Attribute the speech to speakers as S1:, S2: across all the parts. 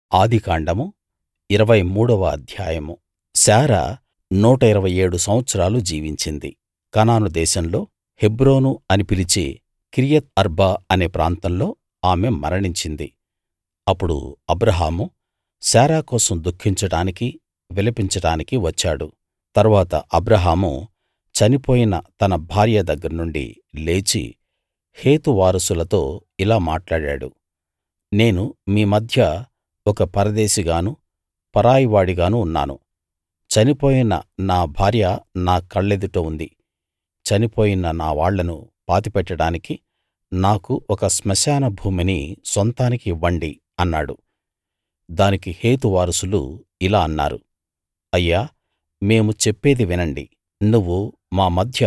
S1: ఆదికాండము ఇరవై మూడవ అధ్యాయం శారా నూట ఇరవై ఏడు సంవత్సరాలు జీవించింది కనాను దేశంలో హెబ్రోను అని పిలిచే కిరియత్ అర్బా అనే ప్రాంతంలో ఆమె మరణించింది అప్పుడు అబ్రాహాము శారా కోసం దుఃఖించడానికీ విలపించడానికీ వచ్చాడు తరువాత అబ్రాహాము చనిపోయిన తన భార్య దగ్గరనుండి లేచి హేతు వారసులతో ఇలా మాట్లాడాడు నేను మీ మధ్య ఒక పరదేశిగానూ పరాయివాడిగానూ ఉన్నాను చనిపోయిన నా భార్య నా కళ్ళెదుట ఉంది చనిపోయిన నా వాళ్ళను పాతిపెట్టడానికి నాకు ఒక శ్మశాన భూమిని సొంతానికి ఇవ్వండి అన్నాడు దానికి హేతు వారసులు ఇలా అన్నారు అయ్యా మేము చెప్పేది వినండి నువ్వు మా మధ్య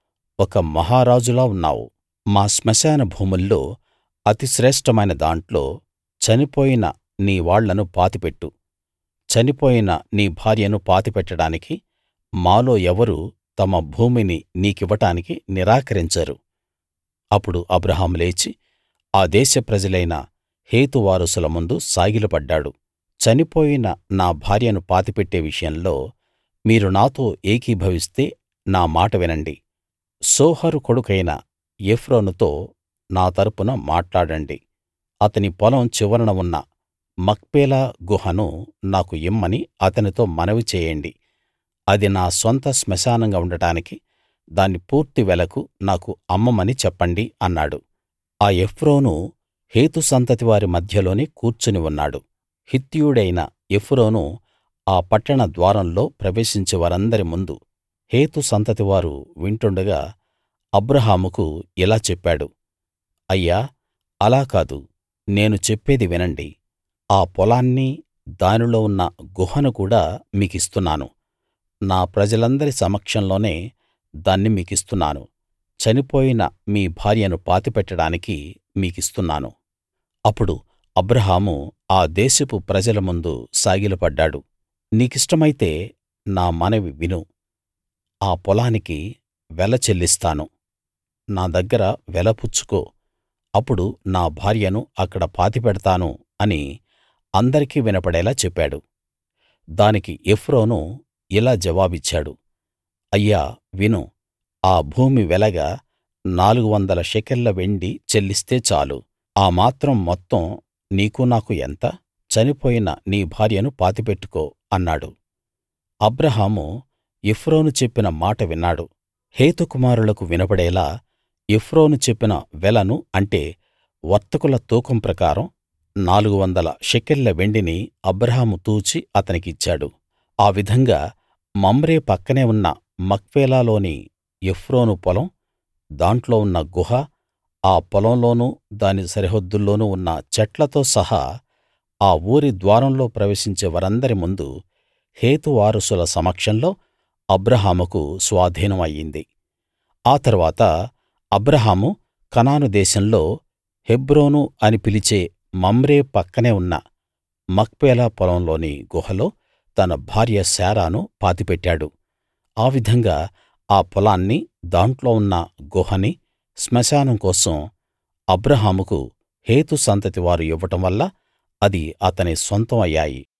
S1: ఒక మహారాజులా ఉన్నావు మా శ్మశాన భూముల్లో అతి శ్రేష్ఠమైన దాంట్లో చనిపోయిన నీ వాళ్ళను పాతిపెట్టు చనిపోయిన నీ భార్యను పాతిపెట్టడానికి మాలో ఎవరూ తమ భూమిని నీకివ్వడానికి నిరాకరించరు అప్పుడు అబ్రాహాము లేచి ఆ దేశ ప్రజలైన హేతు వారసుల ముందు సాగిలపడ్డాడు చనిపోయిన నా భార్యను పాతిపెట్టే విషయంలో మీరు నాతో ఏకీభవిస్తే నా మాట వినండి సోహరు కొడుకైన ఎఫ్రోనుతో నా తరపున మాట్లాడండి అతని పొలం చివరన ఉన్న మక్పేలా గుహను నాకు ఇమ్మని అతనితో మనవి చేయండి అది నా సొంత శ్మశానంగా ఉండటానికి దాని పూర్తి వెలకు నాకు అమ్మమని చెప్పండి అన్నాడు ఆ ఎఫ్రోను హేతు సంతతి వారి మధ్యలోనే కూర్చుని ఉన్నాడు హిత్తీయుడైన ఎఫ్రోను ఆ పట్టణ ద్వారంలో ప్రవేశించే వారందరి ముందు హేతు సంతతివారు వింటుండగా అబ్రాహాముకు ఇలా చెప్పాడు అయ్యా అలా కాదు నేను చెప్పేది వినండి ఆ పొలాన్నీ దానిలో ఉన్న గుహను కూడా మీకిస్తున్నాను నా ప్రజలందరి సమక్షంలోనే దాన్ని మీకిస్తున్నాను చనిపోయిన మీ భార్యను పాతిపెట్టడానికి మీకిస్తున్నాను అప్పుడు అబ్రాహాము ఆ దేశపు ప్రజల ముందు సాగిలపడ్డాడు నీకిష్టమైతే నా మనవి విను ఆ పొలానికి వెల చెల్లిస్తాను నా దగ్గర వెల పుచ్చుకో అప్పుడు నా భార్యను అక్కడ పాతిపెడతాను అని అందరికీ వినపడేలా చెప్పాడు దానికి ఎఫ్రోను ఇలా జవాబిచ్చాడు అయ్యా విను ఆ భూమి వెలగా నాలుగు వందల షెకెళ్ల వెండి చెల్లిస్తే చాలు ఆ మాత్రం మొత్తం నీకు నాకు ఎంత చనిపోయిన నీ భార్యను పాతిపెట్టుకో అన్నాడు అబ్రాహాము ఎఫ్రోను చెప్పిన మాట విన్నాడు హేతు కుమారులకు వినపడేలా ఎఫ్రోను చెప్పిన వెలను అంటే వర్తకుల తూకం ప్రకారం నాలుగు వందల షెకెళ్ల వెండిని అబ్రాహాము తూచి అతనికిచ్చాడు ఆ విధంగా మమ్రే పక్కనే ఉన్న మక్పేలాలోని ఎఫ్రోను పొలం దాంట్లో ఉన్న గుహ ఆ పొలంలోనూ దాని సరిహద్దుల్లోనూ ఉన్న చెట్లతో సహా ఆ ఊరి ద్వారంలో ప్రవేశించే వారందరి ముందు హేతు వారసుల సమక్షంలో అబ్రాహాముకు స్వాధీనం అయ్యింది ఆ తరువాత అబ్రాహాము కనాను దేశంలో హెబ్రోను అని పిలిచే మమ్రే పక్కనే ఉన్న మక్పేలా పొలంలోని గుహలో తన భార్య శారాను పాతిపెట్టాడు ఆ విధంగా ఆ పొలాన్ని దాంట్లో ఉన్న గుహని శ్మశానం కోసం అబ్రాహాముకు హేతు సంతతి వారు ఇవ్వడం వల్ల అది అతని సొంతం అయ్యాయి